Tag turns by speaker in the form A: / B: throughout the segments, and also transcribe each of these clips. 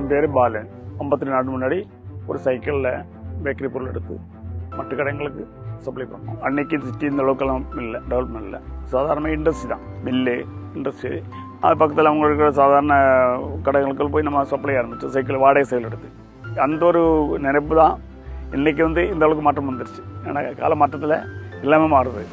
A: என் பேர் பாலன் ஐம்பத்தி நாலு முன்னாடி ஒரு சைக்கிளில் பேக்கரி பொருள் எடுத்து மற்ற கடைங்களுக்கு சப்ளை பண்ணோம் அன்னைக்கு சிட்டி இந்த அளவுக்கெல்லாம் இல்லை டெவலப்மெண்ட் இல்லை சாதாரண இண்டஸ்ட்ரி தான் மில்லு இண்டஸ்ட்ரி அது பக்கத்தில் அவங்க இருக்கிற சாதாரண கடைகளுக்கு போய் நம்ம சப்ளை ஆரம்பிச்சோம் சைக்கிள் வாடகை சைக்கிள் எடுத்து அந்த ஒரு நினைப்பு தான் இன்னைக்கு வந்து இந்த அளவுக்கு மாற்றம் வந்துருச்சு ஏன்னா கால மாற்றத்தில் எல்லாமே மாறுது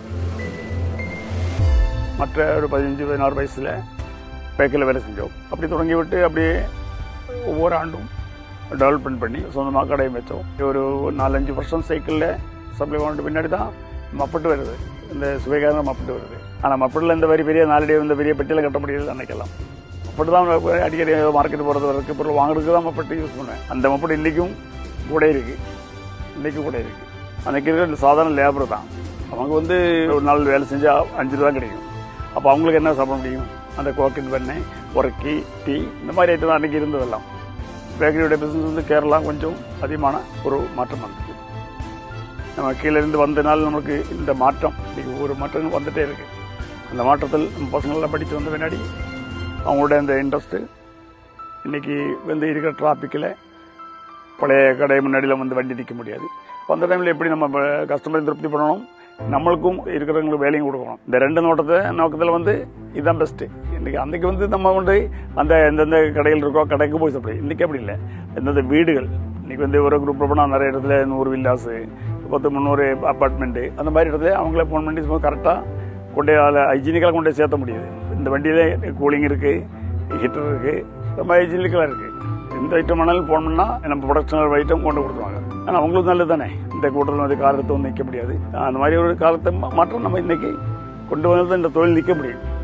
A: மற்ற ஒரு பதினஞ்சு பதினாறு வயசில் பேக்கில் வேலை செஞ்சோம் அப்படி தொடங்கி விட்டு அப்படியே ஒவ்வொரு ஆண்டும் டெவலப்மெண்ட் பண்ணி சொந்தமாக கடையை வச்சோம் ஒரு நாலஞ்சு வருஷம் சைக்கிளில் சப்ளை பண்ணிட்டு பின்னாடி தான் மப்பட்டு வருது இந்த சுவைகாரம் மப்பட்டு வருது ஆனால் மப்பட்டில் இந்த மாதிரி பெரிய நாலடி இந்த பெரிய பெட்டியில் கட்ட முடியாது அன்னைக்கெல்லாம் மப்பட்டு தான் அடிக்கடி மார்க்கெட் போகிறது வரக்கு பொருள் வாங்குறதுக்கு தான் மப்பட்டு யூஸ் பண்ணுவேன் அந்த மப்பட்டு இன்றைக்கும் கூட இருக்குது இன்றைக்கும் கூட இருக்குது அன்றைக்கி இருக்கிற சாதாரண லேபர் தான் அவங்க வந்து ஒரு நாள் வேலை செஞ்சால் அஞ்சு ரூபா கிடைக்கும் அப்போ அவங்களுக்கு என்ன சாப்பிட முடியும் அந்த கோக்கெட் வெண்ணெய் உரக்கி டீ இந்த மாதிரி ஐட்டம் தான் அன்றைக்கி இருந்ததெல்லாம் பேக்கரியோட பிஸ்னஸ் வந்து கேரளா கொஞ்சம் அதிகமான ஒரு மாற்றம் வந்தது நம்ம கீழே இருந்து வந்தனால நமக்கு இந்த மாற்றம் இன்னைக்கு ஒவ்வொரு மாற்றங்கள் வந்துட்டே இருக்கு அந்த மாற்றத்தில் நம்ம பசங்கள்லாம் படித்து வந்த பின்னாடி அவங்களோட அந்த இன்ட்ரெஸ்ட்டு இன்னைக்கு வந்து இருக்கிற டிராஃபிக்கில் பழைய கடை முன்னாடியில் வந்து வண்டி நிற்க முடியாது அப்போ அந்த டைமில் எப்படி நம்ம கஸ்டமரை திருப்தி பண்ணணும் நம்மளுக்கும் இருக்கிறவங்களுக்கு வேலையும் கொடுக்கணும் இந்த ரெண்டு நோட்டத்தை நோக்கத்தில் வந்து இதுதான் பெஸ்ட்டு இன்றைக்கி அன்றைக்கி வந்து நம்ம கொண்டு அந்த எந்தெந்த கடைகள் இருக்கோ கடைக்கு போய் சாப்பிடு இன்றைக்கி அப்படி இல்லை எந்தெந்த வீடுகள் இன்றைக்கி வந்து ஒரு குரூப் போனால் நிறைய இடத்துல நூறு வில்லாஸு பத்து முந்நூறு அப்பார்ட்மெண்ட்டு அந்த மாதிரி இடத்துல அவங்களே ஃபோன் பண்ணி கரெக்டாக கொண்டே அதில் ஹைஜீனிக்கலாக கொண்டு போய் சேர்த்த முடியுது இந்த வண்டியிலே கூலிங் இருக்குது ஹீட்டர் இருக்குது ரொம்ப ஹைஜீனிக்கலாக இருக்குது எந்த ஐட்டம் வேணாலும் ஃபோன் பண்ணால் நம்ம ப்ரொடக்ஷனல் ஐட்டம் கொண்டு கொடுத்துருவாங்க ஆனால் அவங்களுக்கு நல்லது தானே இந்த கூட்டத்தில் வந்து கார் எடுத்து வந்து நிற்க முடியாது அந்த மாதிரி ஒரு காலத்தை மா- மாற்றம் நம்ம இன்னைக்கு கொண்டு வந்தது இந்த தொழில் நிற்க முடியும்